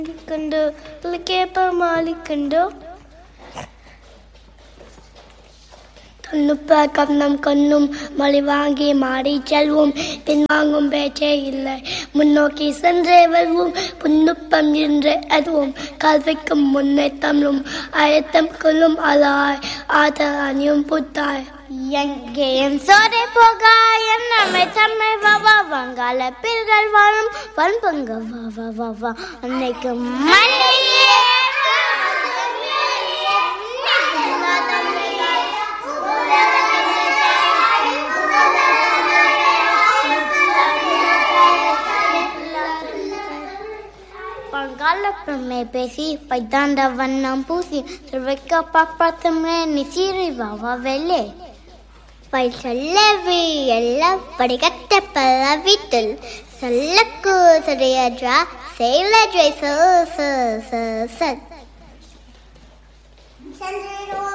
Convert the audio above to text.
கண்டு கேப்ப மாலிக்கண்டோ தொன்னுப்ப கண்ணம் கண்ணும் மொழி வாங்கி மாடி செல்வோம் பின்வாங்கும் பேச்சே இல்லை முன்னோக்கி சென்றே வெல்வோம் புன்னுப்பம் என்று அதுவும் கல்விக்கும் முன்னே தமிழும் அழுத்தம் கொள்ளும் அலாய் ஆதல் அணியும் புத்தாய் எங்கேயும் சோதை போக என்னமை தம்மை வா வா வங்காள பில்கள் வாழும் வன்பங்க வா வா வா வா அன்னைக்கு மண்ணிலே பங்காளப்பமே பேசி பைத்தாண்ட வண்ணம் பூசி திருவைக்க பாப்பாத்தமே நிசிறி வாவா வெள்ளே பை சொல்லவி எல்லாம் படிக்கட்ட பல வீட்டில் சொல்லக்கு சரியஜா செயலஜை ச ச ச ச